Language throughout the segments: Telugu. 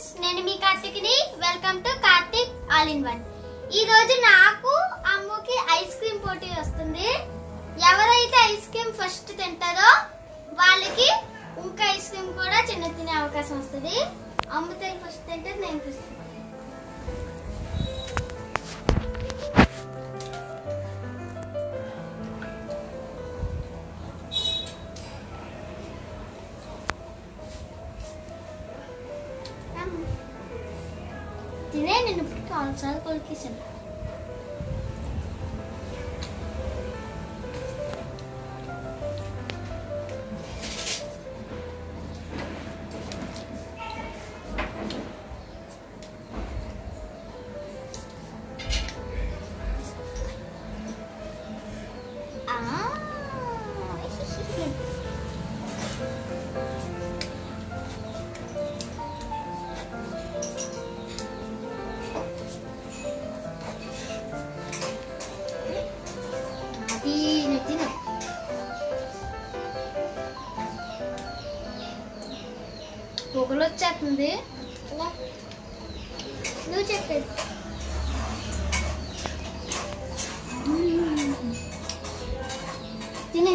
ఫ్రెండ్స్ నేను మీ కార్తిక్ని welcome to Karthik all in one ఈ రోజు నాకు అమ్ముకి ఐస్ క్రీమ్ పోటీ వస్తుంది ఎవరైతే ఐస్ క్రీమ్ ఫస్ట్ తింటారో వాళ్ళకి ఇంకా ఐస్ క్రీమ్ కూడా చిన్న తినే అవకాశం వస్తుంది అమ్ముతే ఫస్ట్ తింటే నేను ఫస్ట్ తినే నేను ఇప్పుడు కాల్సారి కొలికేసాను అది నువ్వు తిను పొగలు వచ్చేస్తుంది నువ్వు చెప్పేది తినే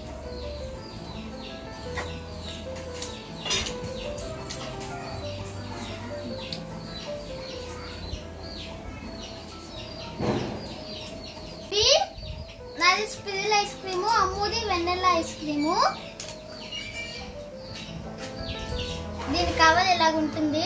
ఇది నాది స్పిరిల్ ఐస్ క్రీము అమ్ముది వెన్నెల ఐస్ క్రీము దీని కవర్ ఎలాగుంటుంది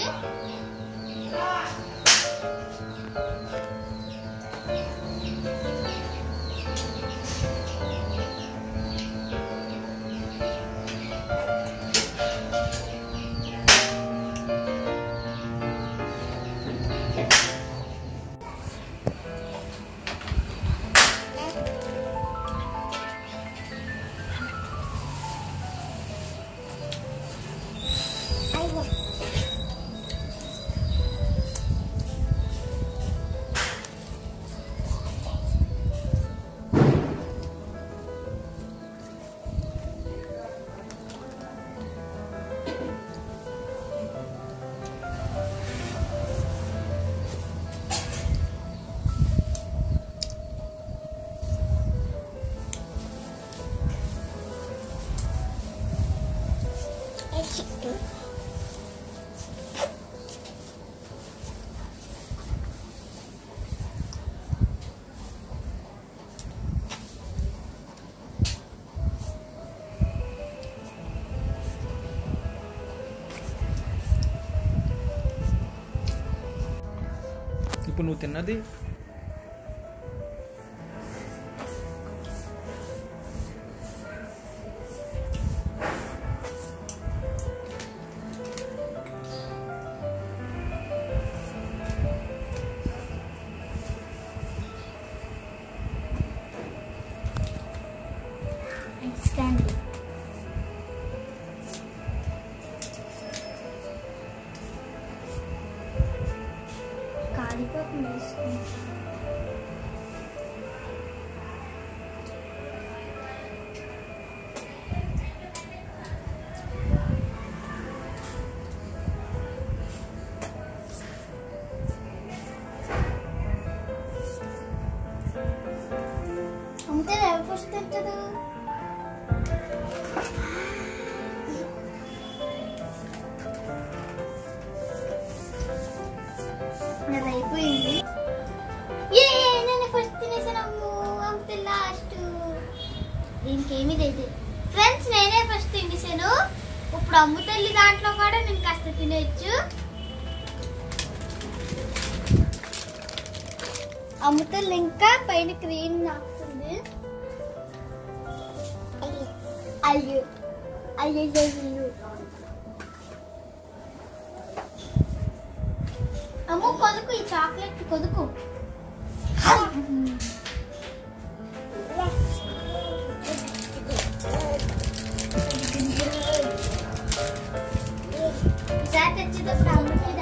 ఇప్పుడు నువ్వు తిన్నది ఐస్ క్యాండీ కాలిపోతుంది ఐస్ క్రీమ్ అమ్మితే ఎవరు ఫస్ట్ తింటారు నాది అయిపోయింది ఏ నేను ఫస్ట్ తినేసాను అమ్ము అమ్మితే లాస్ట్ దీనికి ఏమీ లేదు ఫ్రెండ్స్ నేనే ఫస్ట్ తినేసాను ఇప్పుడు అమ్ము తల్లి దాంట్లో కూడా నేను కాస్త తినేయచ్చు అమ్ముతల్లి ఇంకా పైన క్రీమ్ నాకుతుంది అయ్యో అయ్యో అయ్యో అమ్ము కొదుకు ఈ చాక్లెట్ కొదుకు ఈసారి తెచ్చేటప్పుడు అమ్మకి